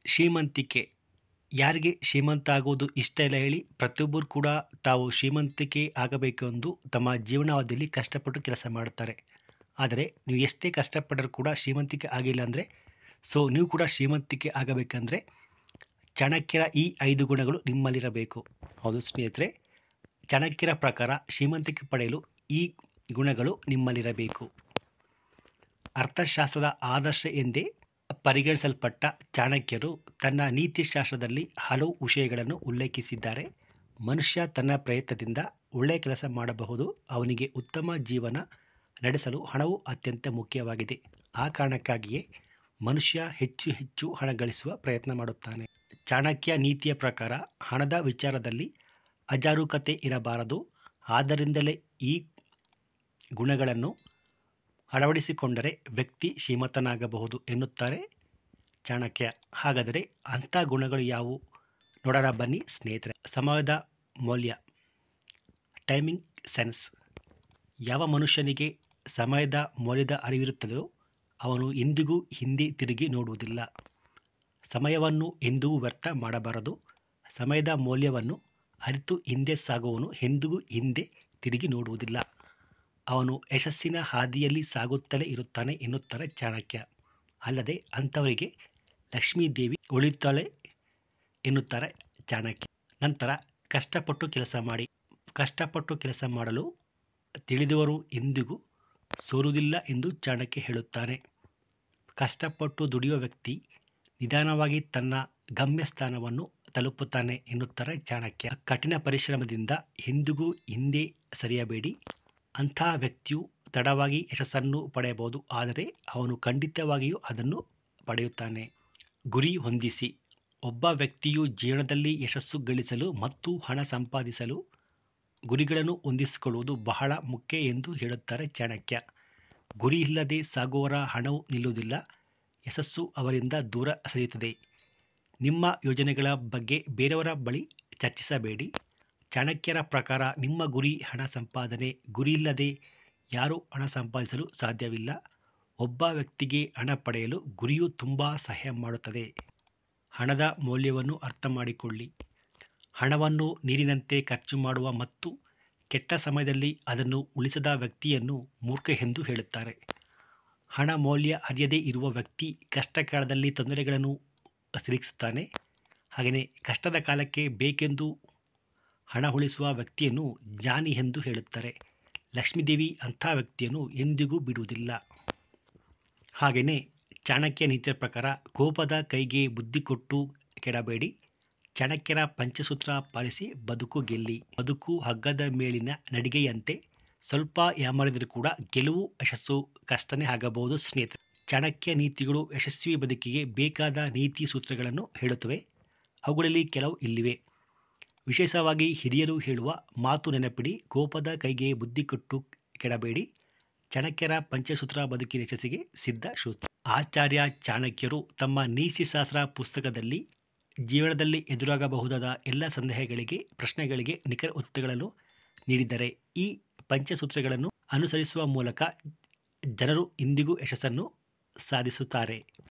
ಶ್ರೀಮಂತಿಕೆ ಯಾರಿಗೆ ಶ್ರೀಮಂತ ಆಗುವುದು ಇಷ್ಟ ಇಲ್ಲ ಹೇಳಿ ಪ್ರತಿಯೊಬ್ಬರು ಕೂಡ ತಾವು ಶ್ರೀಮಂತಿಕೆ ಆಗಬೇಕೆಂದು ತಮ್ಮ ಜೀವನಾವಧಿಯಲ್ಲಿ ಕಷ್ಟಪಟ್ಟು ಕೆಲಸ ಮಾಡುತ್ತಾರೆ ಆದರೆ ನೀವು ಎಷ್ಟೇ ಕಷ್ಟಪಟ್ಟರೂ ಕೂಡ ಶ್ರೀಮಂತಿಕೆ ಆಗಿಲ್ಲ ಅಂದರೆ ಸೊ ನೀವು ಕೂಡ ಶ್ರೀಮಂತಿಕೆ ಆಗಬೇಕಂದ್ರೆ ಚಾಣಕ್ಯರ ಈ ಐದು ಗುಣಗಳು ನಿಮ್ಮಲ್ಲಿರಬೇಕು ಹೌದು ಸ್ನೇಹಿತರೆ ಚಾಣಕ್ಯರ ಪ್ರಕಾರ ಶ್ರೀಮಂತಿಕೆ ಪಡೆಯಲು ಈ ಗುಣಗಳು ನಿಮ್ಮಲ್ಲಿರಬೇಕು ಅರ್ಥಶಾಸ್ತ್ರದ ಆದರ್ಶ ಎಂದೇ ಪರಿಗಣಿಸಲ್ಪಟ್ಟ ಚಾಣಕ್ಯರು ತನ್ನ ನೀತಿಶಾಸ್ತ್ರದಲ್ಲಿ ಹಲವು ವಿಷಯಗಳನ್ನು ಉಲ್ಲೇಖಿಸಿದ್ದಾರೆ ಮನುಷ್ಯ ತನ್ನ ಪ್ರಯತ್ನದಿಂದ ಒಳ್ಳೆಯ ಕೆಲಸ ಮಾಡಬಹುದು ಅವನಿಗೆ ಉತ್ತಮ ಜೀವನ ನಡೆಸಲು ಹಣವು ಅತ್ಯಂತ ಮುಖ್ಯವಾಗಿದೆ ಆ ಕಾರಣಕ್ಕಾಗಿಯೇ ಮನುಷ್ಯ ಹೆಚ್ಚು ಹೆಚ್ಚು ಹಣ ಗಳಿಸುವ ಪ್ರಯತ್ನ ಮಾಡುತ್ತಾನೆ ಚಾಣಕ್ಯ ನೀತಿಯ ಪ್ರಕಾರ ಹಣದ ವಿಚಾರದಲ್ಲಿ ಅಜಾರೂಕತೆ ಇರಬಾರದು ಆದ್ದರಿಂದಲೇ ಈ ಗುಣಗಳನ್ನು ಅಳವಡಿಸಿಕೊಂಡರೆ ವ್ಯಕ್ತಿ ಶ್ರೀಮಂತನಾಗಬಹುದು ಎನ್ನುತ್ತಾರೆ ಚಾಣಕ್ಯ ಹಾಗಾದರೆ ಅಂಥ ಗುಣಗಳು ಯಾವುವು ನೋಡೋಣ ಬನ್ನಿ ಸ್ನೇಹಿತರೆ ಸಮಯದ ಮೌಲ್ಯ ಟೈಮಿಂಗ್ ಸೆನ್ಸ್ ಯಾವ ಮನುಷ್ಯನಿಗೆ ಸಮಯದ ಮೌಲ್ಯದ ಅರಿವಿರುತ್ತದೆಯೋ ಅವನು ಎಂದಿಗೂ ಹಿಂದೆ ತಿರುಗಿ ನೋಡುವುದಿಲ್ಲ ಸಮಯವನ್ನು ಎಂದಿಗೂ ವ್ಯರ್ಥ ಮಾಡಬಾರದು ಸಮಯದ ಮೌಲ್ಯವನ್ನು ಅರಿತು ಹಿಂದೆ ಸಾಗುವವನು ಎಂದಿಗೂ ಹಿಂದೆ ತಿರುಗಿ ನೋಡುವುದಿಲ್ಲ ಅವನು ಯಶಸ್ಸಿನ ಹಾದಿಯಲ್ಲಿ ಸಾಗುತ್ತಲೇ ಇರುತ್ತಾನೆ ಎನ್ನುತ್ತಾರೆ ಚಾಣಕ್ಯ ಅಲ್ಲದೆ ಅಂಥವರಿಗೆ ಲಕ್ಷ್ಮೀದೇವಿ ಉಳಿತಾಳೆ ಎನ್ನುತ್ತಾರೆ ಚಾಣಕ್ಯ ನಂತರ ಕಷ್ಟಪಟ್ಟು ಕೆಲಸ ಮಾಡಿ ಕಷ್ಟಪಟ್ಟು ಕೆಲಸ ಮಾಡಲು ತಿಳಿದವರು ಎಂದಿಗೂ ಸೋರುವುದಿಲ್ಲ ಎಂದು ಚಾಣಕ್ಯ ಹೇಳುತ್ತಾನೆ ಕಷ್ಟಪಟ್ಟು ದುಡಿಯುವ ವ್ಯಕ್ತಿ ನಿಧಾನವಾಗಿ ತನ್ನ ಗಮ್ಯಸ್ಥಾನವನ್ನು ತಲುಪುತ್ತಾನೆ ಎನ್ನುತ್ತಾರೆ ಚಾಣಕ್ಯ ಕಠಿಣ ಪರಿಶ್ರಮದಿಂದ ಎಂದಿಗೂ ಹಿಂದೆ ಸರಿಯಬೇಡಿ ಅಂಥ ವ್ಯಕ್ತಿಯು ತಡವಾಗಿ ಯಶಸ್ಸನ್ನು ಪಡೆಯಬಹುದು ಆದರೆ ಅವನು ಖಂಡಿತವಾಗಿಯೂ ಅದನ್ನು ಪಡೆಯುತ್ತಾನೆ ಗುರಿ ಹೊಂದಿಸಿ ಒಬ್ಬ ವ್ಯಕ್ತಿಯು ಜೀವನದಲ್ಲಿ ಯಶಸ್ಸು ಗಳಿಸಲು ಮತ್ತು ಹಣ ಸಂಪಾದಿಸಲು ಗುರಿಗಳನ್ನು ಹೊಂದಿಸಿಕೊಳ್ಳುವುದು ಬಹಳ ಮುಖ್ಯ ಎಂದು ಹೇಳುತ್ತಾರೆ ಚಾಣಕ್ಯ ಗುರಿ ಇಲ್ಲದೆ ಸಾಗುವವರ ಹಣವು ನಿಲ್ಲುವುದಿಲ್ಲ ಯಶಸ್ಸು ಅವರಿಂದ ದೂರ ಸರಿಯುತ್ತದೆ ನಿಮ್ಮ ಯೋಜನೆಗಳ ಬಗ್ಗೆ ಬೇರೆಯವರ ಬಳಿ ಚರ್ಚಿಸಬೇಡಿ ಚಾಣಕ್ಯರ ಪ್ರಕಾರ ನಿಮ್ಮ ಗುರಿ ಹಣ ಸಂಪಾದನೆ ಗುರಿಯಿಲ್ಲದೆ ಯಾರೂ ಹಣ ಸಂಪಾದಿಸಲು ಸಾಧ್ಯವಿಲ್ಲ ಒಬ್ಬ ವ್ಯಕ್ತಿಗೆ ಹಣ ಪಡೆಯಲು ಗುರಿಯು ತುಂಬ ಸಹಾಯ ಮಾಡುತ್ತದೆ ಹಣದ ಮೌಲ್ಯವನ್ನು ಅರ್ಥ ಮಾಡಿಕೊಳ್ಳಿ ಹಣವನ್ನು ನೀರಿನಂತೆ ಖರ್ಚು ಮಾಡುವ ಮತ್ತು ಕೆಟ್ಟ ಸಮಯದಲ್ಲಿ ಅದನ್ನು ಉಳಿಸದ ವ್ಯಕ್ತಿಯನ್ನು ಮೂರ್ಖ ಎಂದು ಹೇಳುತ್ತಾರೆ ಹಣ ಮೌಲ್ಯ ಅರಿಯದೇ ಇರುವ ವ್ಯಕ್ತಿ ಕಷ್ಟ ಕಾಲದಲ್ಲಿ ತೊಂದರೆಗಳನ್ನು ಸಿಲುಕಿಸುತ್ತಾನೆ ಹಾಗೆಯೇ ಕಷ್ಟದ ಕಾಲಕ್ಕೆ ಬೇಕೆಂದು ಹಣ ಉಳಿಸುವ ವ್ಯಕ್ತಿಯನ್ನು ಜ್ಞಾನಿ ಎಂದು ಹೇಳುತ್ತಾರೆ ಲಕ್ಷ್ಮೀದೇವಿ ಅಂಥ ವ್ಯಕ್ತಿಯನ್ನು ಎಂದಿಗೂ ಬಿಡುವುದಿಲ್ಲ ಹಾಗೆಯೇ ಚಾಣಕ್ಯ ನೀತಿಯ ಪ್ರಕಾರ ಕೋಪದ ಕೈಗೆ ಬುದ್ಧಿ ಕೊಟ್ಟು ಕೆಡಬೇಡಿ ಚಾಣಕ್ಯರ ಪಂಚಸೂತ್ರ ಪಾಲಿಸಿ ಬದುಕು ಗೆಲ್ಲಿ ಬದುಕು ಹಗ್ಗದ ಮೇಲಿನ ನಡಿಗೆಯಂತೆ ಸ್ವಲ್ಪ ಯಾಮಾರಿದರೂ ಕೂಡ ಗೆಲುವು ಯಶಸ್ಸು ಕಷ್ಟನೇ ಆಗಬಹುದು ಸ್ನೇಹಿತರೆ ಚಾಣಕ್ಯ ನೀತಿಗಳು ಯಶಸ್ವಿ ಬದುಕಿಗೆ ಬೇಕಾದ ನೀತಿ ಸೂತ್ರಗಳನ್ನು ಹೇಳುತ್ತವೆ ಅವುಗಳಲ್ಲಿ ಕೆಲವು ಇಲ್ಲಿವೆ ವಿಶೇಷವಾಗಿ ಹಿರಿಯರು ಹೇಳುವ ಮಾತು ನೆನಪಿಡಿ ಕೋಪದ ಕೈಗೆ ಬುದ್ಧಿ ಕೊಟ್ಟು ಕೆಡಬೇಡಿ ಚಾಣಕ್ಯರ ಪಂಚಸೂತ್ರ ಬದುಕಿನ ಯಶಸ್ಸಿಗೆ ಸಿದ್ಧ ಸೂತ್ರ ಆಚಾರ್ಯ ಚಾಣಕ್ಯರು ತಮ್ಮ ನೀತಿಶಾಸ್ತ್ರ ಪುಸ್ತಕದಲ್ಲಿ ಜೀವನದಲ್ಲಿ ಎದುರಾಗಬಹುದಾದ ಎಲ್ಲ ಸಂದೇಹಗಳಿಗೆ ಪ್ರಶ್ನೆಗಳಿಗೆ ನಿಖರ ಉತ್ತರಗಳನ್ನು ನೀಡಿದ್ದಾರೆ ಈ ಪಂಚಸೂತ್ರಗಳನ್ನು ಅನುಸರಿಸುವ ಮೂಲಕ ಜನರು ಇಂದಿಗೂ ಯಶಸ್ಸನ್ನು ಸಾಧಿಸುತ್ತಾರೆ